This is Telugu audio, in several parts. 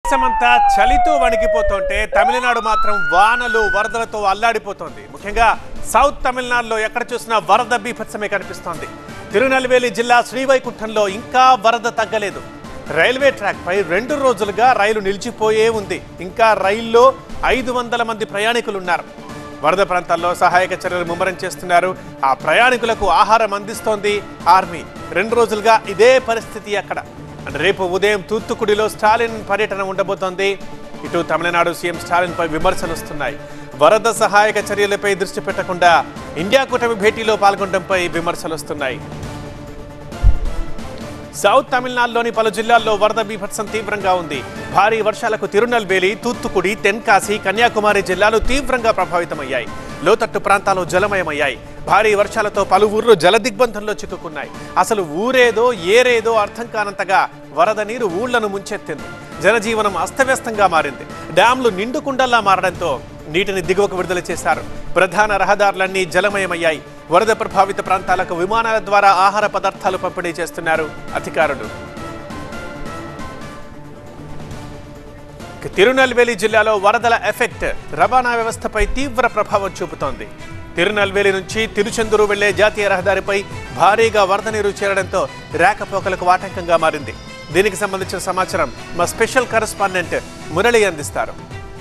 దేశమంతా చలితో వణికిపోతుంటే తమిళనాడు మాత్రం వానలు వరదలతో అల్లాడిపోతోంది ముఖ్యంగా సౌత్ తమిళనాడులో ఎక్కడ చూసినా వరద బీభత్సమే కనిపిస్తోంది తిరునెల్వేలి జిల్లా శ్రీవైకుంఠంలో ఇంకా వరద తగ్గలేదు రైల్వే ట్రాక్ పై రెండు రోజులుగా రైలు నిలిచిపోయే ఉంది ఇంకా రైల్లో ఐదు వందల మంది ప్రయాణికులు ఉన్నారు వరద ప్రాంతాల్లో సహాయక చర్యలు ముమ్మరం చేస్తున్నారు ఆ ప్రయాణికులకు ఆహారం అందిస్తోంది ఆర్మీ రెండు రోజులుగా ఇదే పరిస్థితి అక్కడ అంటే రేపు ఉదయం తూత్తుకుడిలో స్టాలిన్ పర్యటన ఉండబోతోంది ఇటు తమిళనాడు సీఎం స్టాలిన్ పై విమర్శలు వస్తున్నాయి వరద సహాయక చర్యలపై దృష్టి పెట్టకుండా ఇండియా కూటమి భేటీలో పాల్గొనడంపై విమర్శలు వస్తున్నాయి సౌత్ తమిళనాడులోని పలు జిల్లాల్లో వరద బీభత్సం తీవ్రంగా ఉంది భారీ వర్షాలకు తిరునల్వేలి తూత్తుకుడి తెన్కాసి కన్యాకుమారి జిల్లాలు తీవ్రంగా ప్రభావితమయ్యాయి లోతట్టు ప్రాంతాలు జలమయమయ్యాయి భారీ వర్షాలతో పలు ఊర్లు జల దిగ్బంధంలో చిక్కుకున్నాయి అసలు ఊరేదో ఏరేదో అర్థం కానంతగా వరద నీరు ఊళ్లను ముంచెత్తింది జనజీవనం అస్తవ్యస్తంగా మారింది డ్యాంలు నిండుకుండల్లా మారడంతో నీటిని దిగువకు విడుదల చేశారు ప్రధాన రహదారులన్నీ జలమయమయ్యాయి వరద ప్రభావిత ప్రాంతాలకు విమానాల ద్వారా ఆహార పదార్థాలు పంపిణీ చేస్తున్నారు అధికారులు ఇక తిరునల్వేలి జిల్లాలో వరదల ఎఫెక్ట్ రవాణా వ్యవస్థపై తీవ్ర ప్రభావం చూపుతోంది తిరునల్వేలి నుంచి తిరుచెందూరు వెళ్లే జాతీయ రహదారిపై భారీగా వరద నీరు చేరడంతో రాకపోకలకు ఆటంకంగా మారింది దీనికి సంబంధించిన సమాచారం మా స్పెషల్ కరెస్పాండెంట్ మురళి అందిస్తారు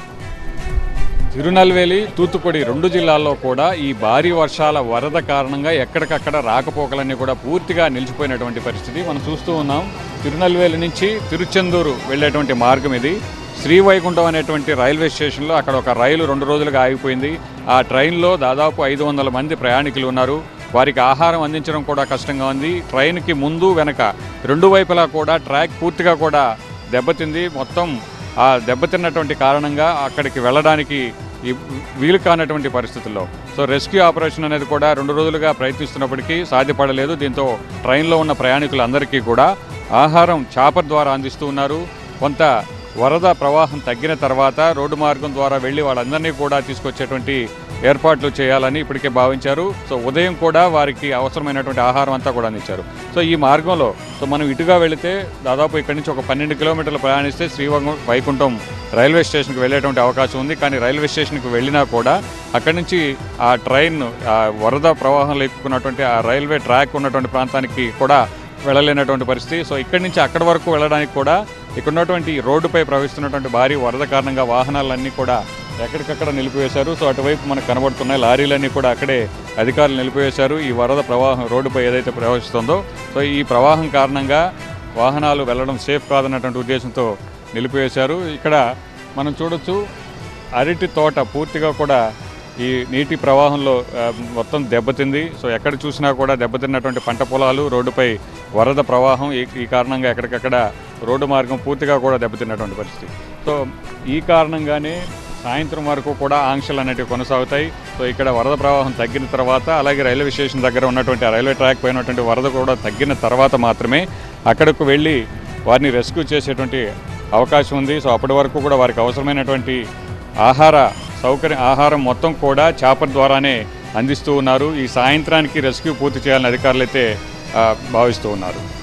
తిరునల్వేలి తూత్తుకుడి రెండు జిల్లాల్లో కూడా ఈ భారీ వర్షాల వరద కారణంగా ఎక్కడికక్కడ రాకపోకలన్నీ కూడా పూర్తిగా నిలిచిపోయినటువంటి పరిస్థితి మనం చూస్తూ ఉన్నాం తిరునల్వేలి నుంచి తిరుచెందూరు వెళ్ళేటువంటి మార్గం ఇది శ్రీవైకుంఠం అనేటువంటి రైల్వే స్టేషన్లో అక్కడ ఒక రైలు రెండు రోజులుగా ఆగిపోయింది ఆ ట్రైన్లో దాదాపు ఐదు వందల మంది ప్రయాణికులు ఉన్నారు వారికి ఆహారం అందించడం కూడా కష్టంగా ఉంది ట్రైన్కి ముందు వెనక రెండు వైపులా కూడా ట్రాక్ పూర్తిగా కూడా దెబ్బతింది మొత్తం ఆ దెబ్బతిన్నటువంటి కారణంగా అక్కడికి వెళ్ళడానికి ఈ వీలు కానటువంటి పరిస్థితుల్లో సో రెస్క్యూ ఆపరేషన్ అనేది కూడా రెండు రోజులుగా ప్రయత్నిస్తున్నప్పటికీ సాధ్యపడలేదు దీంతో ట్రైన్లో ఉన్న ప్రయాణికులందరికీ కూడా ఆహారం చాపర్ ద్వారా అందిస్తూ ఉన్నారు కొంత వరద ప్రవాహం తగ్గిన తర్వాత రోడ్డు మార్గం ద్వారా వెళ్ళి వాళ్ళందరినీ కూడా తీసుకొచ్చేటువంటి ఏర్పాట్లు చేయాలని ఇప్పటికే భావించారు సో ఉదయం కూడా వారికి అవసరమైనటువంటి ఆహారం అంతా కూడా అందించారు సో ఈ మార్గంలో సో మనం ఇటుగా వెళితే దాదాపు ఇక్కడి నుంచి ఒక పన్నెండు కిలోమీటర్లు ప్రయాణిస్తే శ్రీవంగం వైకుంఠం రైల్వే స్టేషన్కి వెళ్ళేటువంటి అవకాశం ఉంది కానీ రైల్వే స్టేషన్కి వెళ్ళినా కూడా అక్కడి నుంచి ఆ ట్రైన్ ఆ వరద ప్రవాహంలో ఎక్కున్నటువంటి ఆ రైల్వే ట్రాక్ ఉన్నటువంటి ప్రాంతానికి కూడా వెళ్ళలేనటువంటి పరిస్థితి సో ఇక్కడి నుంచి అక్కడి వరకు వెళ్ళడానికి కూడా ఇక్కడ ఉన్నటువంటి రోడ్డుపై ప్రవహిస్తున్నటువంటి భారీ వరద కారణంగా వాహనాలన్నీ కూడా ఎక్కడికక్కడ నిలిపివేశారు సో అటువైపు మనకు కనబడుతున్నాయి లారీలన్నీ కూడా అక్కడే అధికారులు నిలిపివేశారు ఈ వరద ప్రవాహం రోడ్డుపై ఏదైతే ప్రవహిస్తుందో సో ఈ ప్రవాహం కారణంగా వాహనాలు వెళ్ళడం సేఫ్ కాదన్నటువంటి ఉద్దేశంతో నిలిపివేశారు ఇక్కడ మనం చూడొచ్చు అరటి తోట పూర్తిగా కూడా ఈ నీటి ప్రవాహంలో ఆ, మొత్తం దెబ్బతింది సో ఎక్కడ చూసినా కూడా దెబ్బతిన్నటువంటి పంట పొలాలు రోడ్డుపై వరద ప్రవాహం ఈ ఈ కారణంగా ఎక్కడికక్కడ రోడ్డు మార్గం పూర్తిగా కూడా దెబ్బతిన్నటువంటి పరిస్థితి సో ఈ కారణంగానే సాయంత్రం వరకు కూడా ఆంక్షలు అనేటివి కొనసాగుతాయి సో ఇక్కడ వరద ప్రవాహం తగ్గిన తర్వాత అలాగే రైల్వే స్టేషన్ దగ్గర ఉన్నటువంటి ఆ రైల్వే ట్రాక్ పైన ఉన్నటువంటి వరద కూడా తగ్గిన తర్వాత మాత్రమే అక్కడకు వెళ్ళి వారిని రెస్క్యూ చేసేటువంటి అవకాశం ఉంది సో అప్పటి వరకు కూడా వారికి అవసరమైనటువంటి ఆహార సౌకర్యం ఆహారం మొత్తం కూడా చాపర్ ద్వారానే అందిస్తూ ఉన్నారు ఈ సాయంత్రానికి రెస్క్యూ పూర్తి చేయాలని అధికారులు అయితే ఆ, భావిస్తూ ఉన్నారు